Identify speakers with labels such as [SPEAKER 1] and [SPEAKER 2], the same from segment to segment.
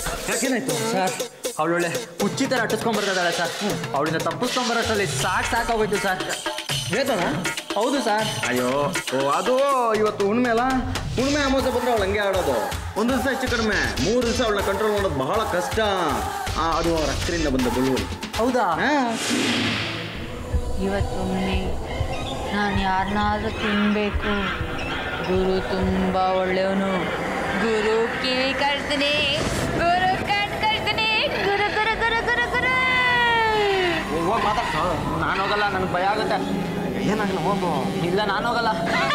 [SPEAKER 1] ಯಾಕೇನಾಯ್ತು sir ಅವಳೊಳ್ಳೆ ಹುಚ್ಚಿ ಥರ ಅಟ್ಟಿಸ್ಕೊಂಡ್ಬರ್ತಿದ್ದಾಳೆ sir ಅವಳಿಂದ ತಪ್ಪಿಸ್ಕೊಂಬರೋಷ್ಟರಲ್ಲಿ ಸಾಕು ಸಾಕಾಗೋಯ್ತು ಸರ್ ವೇತನ ಹೌದು ಸರ್
[SPEAKER 2] ಅಯ್ಯೋ ಓ ಅದು ಇವತ್ತು ಹುಣ್ಮೆ ಅಲ್ಲ ಹುಣ್ಮೆ ಅಮಾವಾಸ್ಯೆ ಬಂದ್ರೆ ಅವಳು ಹಂಗೆ ಆಡೋದು ಒಂದು ದಿವಸ ಹೆಚ್ಚು ಕಡಿಮೆ ಮೂರು ದಿವಸ ಅವಳನ್ನ ಕಂಟ್ರೋಲ್ ಮಾಡೋದು ಬಹಳ ಕಷ್ಟ ಆ, ಅದು ಅವರ ಅಕ್ಕರಿಂದ ಬಂದ ಬಳುವಳಿ
[SPEAKER 1] ಹೌದಾ
[SPEAKER 3] ಇವತ್ತೊಮ್ಮೆ ನಾನು ಯಾರನ್ನಾದ್ರೂ ತಿನ್ಬೇಕು ಗುರು ತುಂಬ ಒಳ್ಳೆಯವನು ಗುರು ಕಿವಿ ಕಳ್ತೀನಿ ಗುರು ಕಣ್ ಕಳ್ತೀನಿ ಗುರು ಗುರು ಗುರು ಗುರು ಗುರು
[SPEAKER 1] ಹೋಗಿ ಮಾತಾಡ್ಸೋ ನಾನು ಹೋಗಲ್ಲ ನನಗೆ ಭಯ ಆಗುತ್ತೆ ಏನಾಗಲ್ಲ ಹೋಗು ಇಲ್ಲ ನಾನು ಹೋಗಲ್ಲ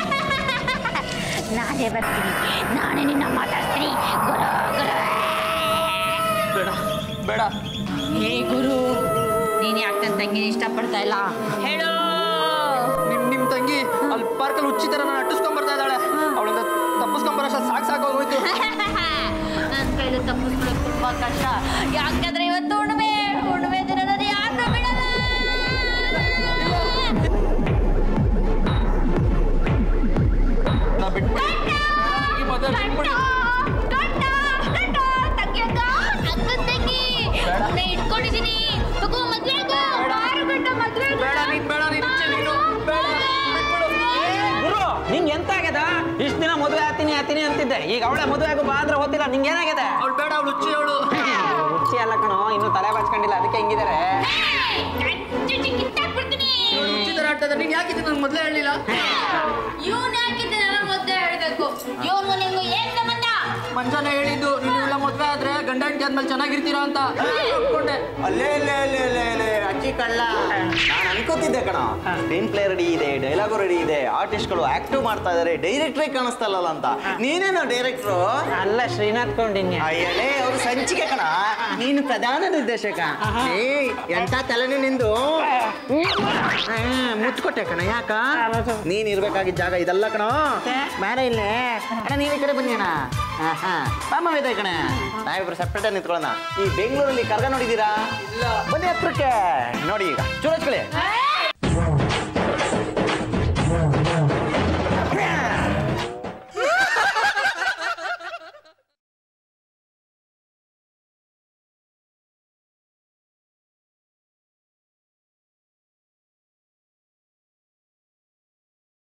[SPEAKER 3] ನಾನೇ ಬರ್ತೀನಿ ನಾನೇ ನಿನ್ನ ಮಾತಾಡ್ತೀನಿ ಗುರು ಗುರು
[SPEAKER 1] ಬೇಡ ಬೇಡ
[SPEAKER 3] ಹೇ ಗುರು ನೀನು ಯಾಕೆ ನನ್ನ ತಂಗಿನ ಇಷ್ಟಪಡ್ತಾ ಇಲ್ಲ ಹೇಳು
[SPEAKER 1] ನಿಮ್ ನಿಮ್ ತಂಗಿ ಅಲ್ಲಿ ಪಾರ್ಕಲ್ಲಿ ಹುಚ್ಚಿ ಥರ ನಾನು ಅಟ್ಟಿಸ್ಕೊಂಬರ್ತಾ ಇದ್ದಾಳೆ ಅವಳಿಂದ ತಪ್ಪಿಸ್ಕೊಂಬರೋಷ್ಟು ಸಾಕು ಸಾಕಾಗೋಯ್ತು
[SPEAKER 3] ನನ್ನ ಕೈಲಿ ತಪ್ಪಿಸ್ಕೊಳ್ಳೋಕೆ ತುಂಬಾ ಕಷ್ಟ ಯಾಕಂದ್ರೆ ಇವತ್ತು ಹುಣ್ಣಿಮೆ ಹುಣ್ಣಿಮೆ ದಿನ ನಾನು ಯಾರನ್ನೂ ಬಿಡಲ್ಲ
[SPEAKER 1] ನಾ ಬಿಟ್ಬಿಡಿ ಈ ಮದುವೆ ಬಿಟ್ಬಿಡಿ
[SPEAKER 3] ಗಂಡ, ಗಂಡ, ತಂಗ್ಯಕ್ಕ, ಅಕ್ಕನ್ ತಂಗಿ. ಮೊನ್ನೆ ಇಟ್ಕೊಂಡಿದೀನಿ ತಗೋ ಮದ್ವೆ ಆಗು. ಬಾರು ಗಂಡ ಮದ್ವೆ ಆಗು.
[SPEAKER 1] ಬೇಡ ನೀನ್ ಬೇಡ ನೀನ್ ಇಚ್ಛೆ ನೀನು ಬೇಡ ಬಿಟ್ಬಿಡು
[SPEAKER 4] ಗುರು ನಿಂಗೆ ಎಂತ ಆಗ್ಯದ ಇಷ್ಟ ದಿನ ಮದುವೆ ಆಗ್ತೀನಿ ಆಗ್ತೀನಿ ಅಂತಿದ್ದೆ ಈಗ ಅವಳೆ ಮದುವೆ ಆಗೋ ಬಾ ಅಂದ್ರೆ ಓದ್ತಿಲ್ಲ ನಿಂಗೆ ಏನಾಗಿದೆ
[SPEAKER 1] ಅವಳು ಬೇಡ ಅವಳು ಹುಚ್ಚಿ ಅವಳು
[SPEAKER 4] ಹುಚ್ಚಿ ಅಲ್ಲ ಕಣೋ ಇನ್ನು ತಲೆ ಬಾಚ್ಕೊಂಡಿಲ್ಲ ಅದಕ್ಕೆ ಹೆಂಗಿದ್ದಾರೆ
[SPEAKER 3] ಚುಚ್ಚಿ ಕಿತ್ತಾಕ್ಬಿಡ್ತೀನಿ.
[SPEAKER 1] ಹುಚ್ಚಿ ಥರ ಆಡ್ತಾ ಇದ್ದಾರೆ ನೀನು ಯಾಕೆ ನಂಗೆ ಮೊದಲೇ ಹೇಳಲಿಲ್ಲ
[SPEAKER 3] ಇವ್ನ್ ಯಾಕಿದ್ದಾನಲ್ಲ ಮೊದ್ಲೇ ಹೇಳ್ಬೇಕು ಇವ್ನು ನಿಂಗು ಏನ್ ಸಂಬಂಧ
[SPEAKER 1] ಮಂಜಾನೆ ಹೇಳಿದ್ದು ನೀನು ಇವಳ ಮದುವೆ ಆದ್ರೆ ಗಂಡ ಹೆಂಡತಿ ಆದ್ಮೇಲೆ ಚೆನ್ನಾಗಿರ್ತೀರಾ ಅಂತ ಒಪ್ಕೊಂಡೆ
[SPEAKER 2] ಅಲ್ಲೇ ಅಲ್ಲೇ ಅಲ್ಲೇ ಅಲ್ಲೇ ಅಲ್ಲೇ ಅಕ್ಕಿ ಕಳ್ಳ ನಾನು ಅನ್ಕೋತಿದ್ದೆ ಕಣ ಸ್ಕ್ರೀನ್ ಪ್ಲೇ ರೆಡಿ ಇದೆ ಡೈಲಾಗು ರೆಡಿ ಇದೆ ಆರ್ಟಿಸ್ಟ್ಗಳು ಆಕ್ಟಿವ್ ಮಾಡ್ತಾ ಇದಾರೆ ಡೈರೆಕ್ಟ್ರೇ ಕಾಣಿಸ್ತಲ್ಲ ಅಂತ ನೀನೇನೋ ಡೈರೆಕ್ಟ್ರು
[SPEAKER 4] ಅಲ್ಲ ಶ್ರೀನಾಥ್ ಕೊಂಡಿನ್ಯ
[SPEAKER 2] ಅಯ್ಯಲೇ ಅವ್ರು ಸಂಚಿಕೆ ಕಣ ನೀನು ಪ್ರಧಾನ ನಿರ್ದೇಶಕ ಏ ಎಂತ ತಲೆನೇ ನಿಂದು ಆ, ಮುಚ್ಕೊಟ್ಟೆ ಕಣ ಯಾಕ ನೀನ್ ಇರ್ಬೇಕಾಗಿದ್ದ ಜಾಗ ಇದಲ್ಲ ಕಣ ಬೇಡ ಇಲ್ಲೇ ಅಣ್ಣ ನೀವ್ ಈ ಕಡೆ ಬನ್ನಿ ಅಣ್ಣ ಹಾ ಹಾ ಮಾಮ ಇದೆ ಕಣ ನಾವಿಬ್ರು ಸಪ್ರೇಟ್ ನಿಂತ್ಕೊಳ್ಳೋಣ ಈ ಬೆಂಗಳೂರಲ್ಲಿ ಕರ್ಗ ನೋಡಿದೀರಾ ಇಲ್ಲ ಬನ್ನಿ ಹತ್ರಕ್ಕೆ ನೋಡಿ ಈಗ ಚೂರಚ್ಕೊಳ್ಳಿ